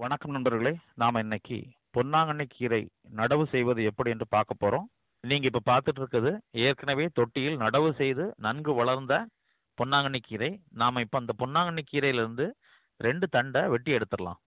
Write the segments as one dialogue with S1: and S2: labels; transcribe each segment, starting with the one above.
S1: வணக்கம் நண்பர்களே நாம இன்னைக்கு பொன்னாங்கண்ணி கீரை நடவு செய்வது எப்படி என்று பார்க்க போறோம் நீங்க இப்ப பார்த்துட்டு இருக்குது ஏற்கனவே தொட்டியில் நடவு செய்து நன்கு வளர்ந்த பொன்னாங்கண்ணி கீரை நாம இப்ப அந்த பொன்னாங்கண்ணி கீரையில இருந்து ரெண்டு தண்டை வெட்டி எடுத்துடலாம்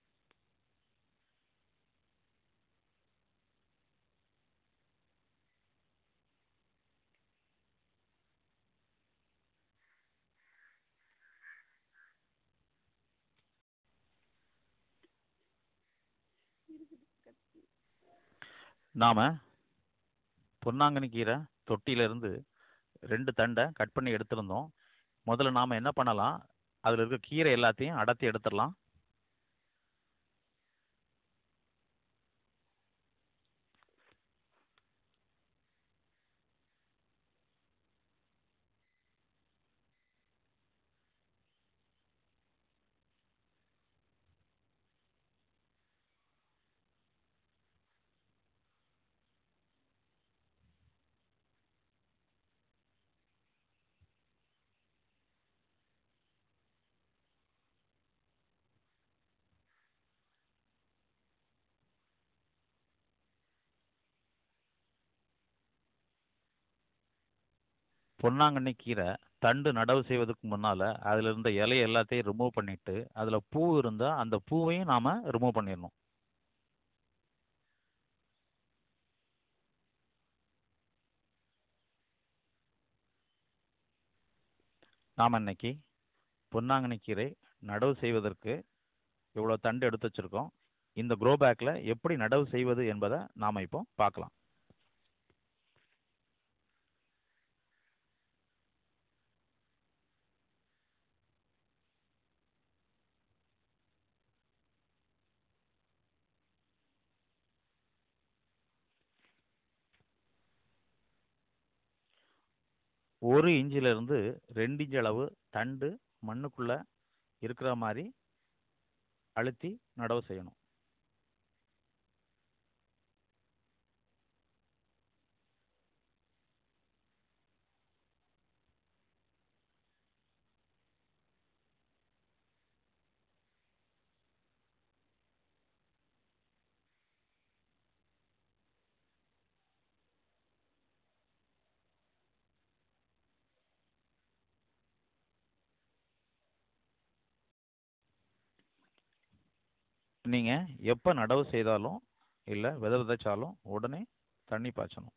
S1: நாம பொன்னாங்கண்ணி கீரை தொட்டியில இருந்து ரெண்டு தண்டை கட் பண்ணி எடுத்திருந்தோம் முதல்ல நாம என்ன பண்ணலாம் அதுல இருக்க கீரை எல்லாத்தையும் அடர்த்தி எடுத்துடலாம் பொன்னாங்கண்ணி கீரை தண்டு நடவு செய்வதற்கு முன்னால அதுல இருந்த இலை எல்லாத்தையும் ரிமூவ் பண்ணிட்டு அதுல பூ இருந்தா அந்த பூவையும் நாம ரிமூவ் பண்ணிடணும் நாம இன்னைக்கு பொன்னாங்கண்ணி கீரை நடவு செய்வதற்கு இவ்வளவு தண்டு எடுத்து வச்சிருக்கோம் இந்த க்ரோ பேக்ல எப்படி நடவு செய்வது என்பதை நாம இப்போ பார்க்கலாம் ஒரு இன்ச்சில இருந்து ரெண்டு இன்ச் அளவு தண்டு மண்ணுக்குள்ள இருக்கிற மாதிரி அழுத்தி நடவு செய்யணும் நீங்க எப்ப நடவு செய்தாலும் இல்ல விதை விதைச்சாலும் உடனே தண்ணி பாய்ச்சணும்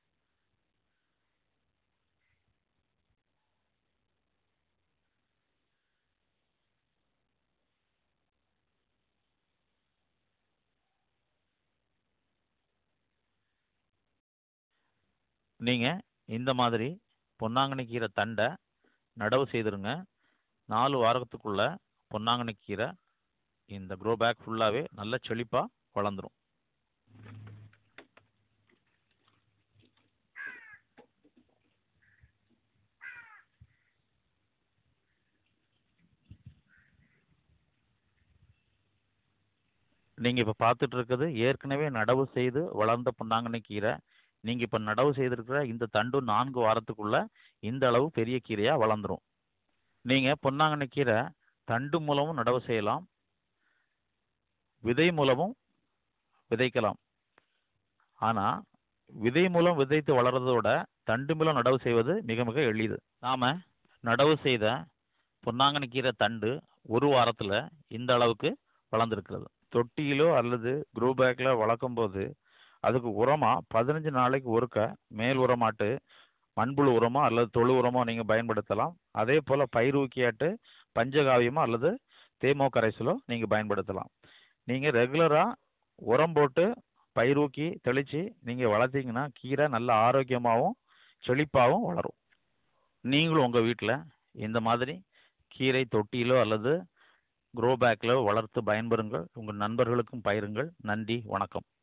S1: நீங்க இந்த மாதிரி பொன்னாங்கண்ணி கீரை தண்டை நடவு செய்திருங்க நாலு வாரத்துக்குள்ள பொன்னாங்கண்ணி கீரை இந்த க்ரோ பேக் ஃபுல்லாவே நல்ல செழிப்பா வளர்ந்துரும் நீங்க இப்ப பார்த்துட்டு இருக்குது ஏற்கனவே நடவு செய்து வளர்ந்த பொன்னாங்கண்ணி கீரை நீங்க இப்ப நடவு செய்திருக்கிற இந்த தண்டு நான்கு வாரத்துக்குள்ள இந்த அளவு பெரிய கீரையா வளர்ந்துரும் நீங்க பொன்னாங்கண்ணி கீரை தண்டு மூலமும் நடவு செய்யலாம் விதை மூலமும் விதைக்கலாம் ஆனா விதை மூலம் விதைத்து வளர்றதோட தண்டு மூலம் நடவு செய்வது மிக மிக எளிது நாம நடவு செய்த பொன்னாங்கண்ணி கீரை தண்டு ஒரு வாரத்துல இந்த அளவுக்கு வளர்ந்துருக்கிறது தொட்டியிலோ அல்லது க்ரோ பேக்ல வளர்க்கும் போது அதுக்கு உரமா பதினஞ்சு நாளைக்கு ஒருக்க மேல் உரமாட்டு மண்புழு உரமோ அல்லது தொழு உரமோ நீங்க பயன்படுத்தலாம் அதே போல பயிர் ஊக்கியாட்டு பஞ்சகாவியமோ அல்லது தேமோ கரைசலோ நீங்க பயன்படுத்தலாம் நீங்க ரெகுலரா உரம் போட்டு பயிர் ஊக்கி தெளிச்சு நீங்க வளர்த்தீங்கன்னா கீரை நல்ல ஆரோக்கியமாகவும் செழிப்பாகவும் வளரும் நீங்களும் உங்க வீட்டில் இந்த மாதிரி கீரை தொட்டியிலோ அல்லது க்ரோ பேக்ல வளர்த்து பயன்பெறுங்கள் உங்கள் நண்பர்களுக்கும் பயிருங்கள் நன்றி வணக்கம்